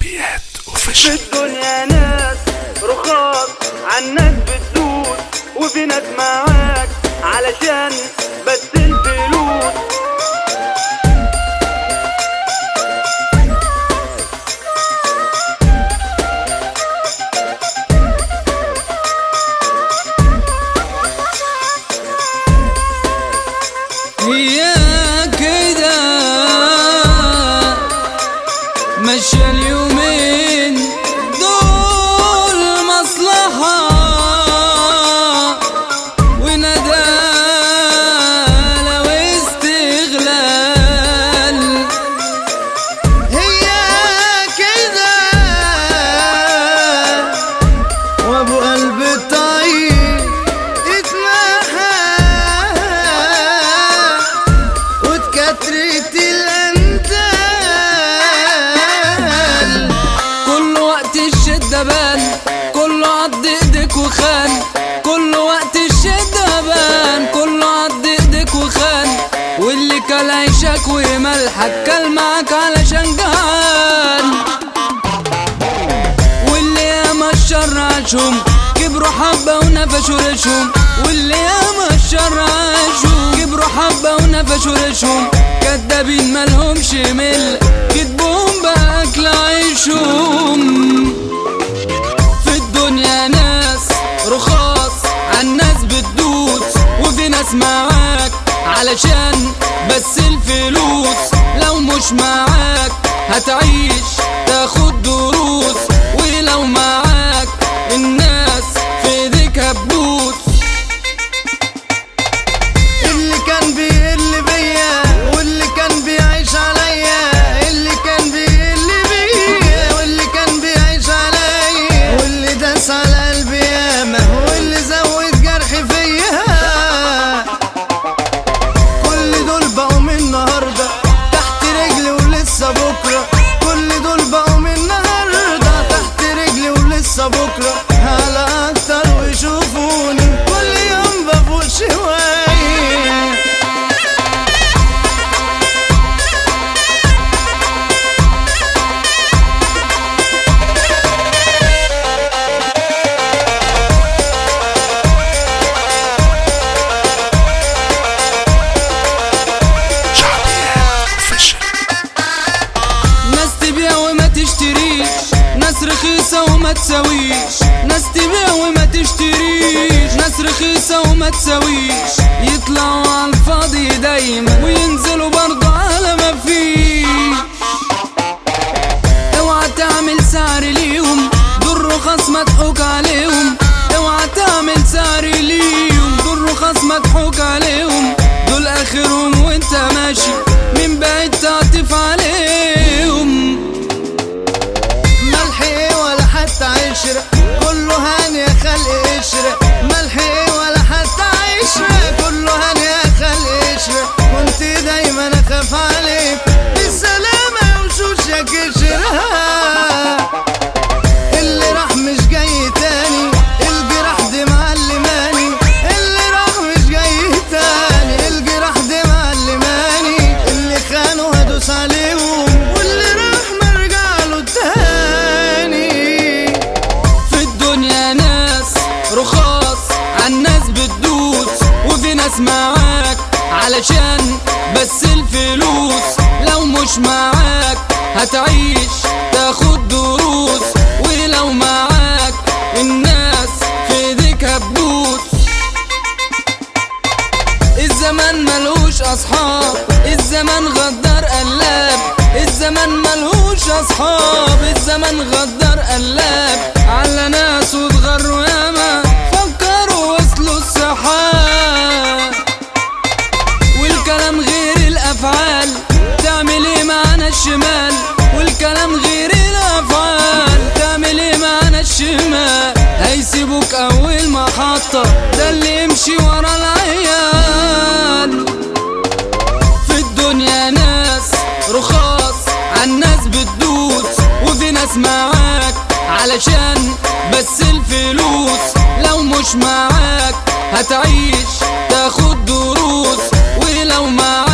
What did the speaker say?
شعبيات في اوفيشال الدنيا ناس رخاص عالناس بتدوس وفي ناس معاك علشان بس الفلوس هي كده مشى اليومين دول مصلحة وندالة واستغلال هي كده وابو قلب طيب اتمحى وتكترت الامثال كل وقت الشدة بان كله عض ايدك وخان كل وقت الشدة بان كله عض ايدك وخان واللي كل عيشك وملحك كل معاك علشان جهان واللي ياما الشر عاشهم كبروا حبة ونفشوا ريشهم واللي ياما الشر عاشهم كبروا حبة ونفشوا ريشهم كدابين مالهمش مل كدبهم بأكل عيشهم في الدنيا ناس رخاص عالناس بتدوس وفي ناس معاك علشان بس الفلوس لو مش معاك هتعيش تاخد دروس ولو معاك الناس في ايديك هتبوس اللي كان بيقل بيا واللي كان بيعيش عليا اللي كان بيقل بيا واللي كان بيعيش عليا واللي داس على قلبي ياما واللي زود جرحي فيا كل دول بقوا من النهارده تحت رجلي ولسه بكره كل دول بقوا من النهارده تحت رجلي ولسه بكره على اكتر ويشوفوني كل يوم بفوق شويه شعبيات اوفيشال ناس تبيع وما تشتريش ناس رخيصة وما تساويش ناس تبيع وما تشتريش ناس رخيصة وما تساويش يطلعوا على الفاضي دايما وينزلوا برضه على ما فيش اوعى تعمل سعر ليهم دول رخص مضحوك عليهم اوعى تعمل سعر ليهم دول رخص مضحوك عليهم دول اخرهم وانت ماشي من بعيد تعطف عليهم ملح ايه ولا حتى عشرة كله هاني يا خلق قشرة ملح ايه ولا حتى عشرة كله هاني يا خلق قشرة كنت دايما اخاف عليك بالسلامة وشوشك قشرة اللي راح مش جاي تاني الجراح دي معلماني اللي راح مش جاي تاني الجراح دي معلماني اللي خانوا هدوس عليهم واللي راح مرجع له تاني في الدنيا ناس رخاص عالناس بتدوس وفي ناس معاك علشان بس الفلوس لو مش معاك هتعيش تاخد دروس ولو معاك الناس في ايديك هتبوس الزمان ملهوش اصحاب الزمان غدار قلاب الزمان ملهوش اصحاب الزمان غدار قلاب على ناس واتغروا ياما فكروا وصلوا السحاب والكلام غير الافعال تعمل ايه معانا الشمال والكلام غير الافعال تعمل ايه معانا الشمال هيسيبوك اول محطة ده اللي يمشي ورا العيال في الدنيا ناس رخاص عالناس بتدوس وفي ناس معاك علشان بس الفلوس لو مش معاك هتعيش تاخد دروس ولو معاك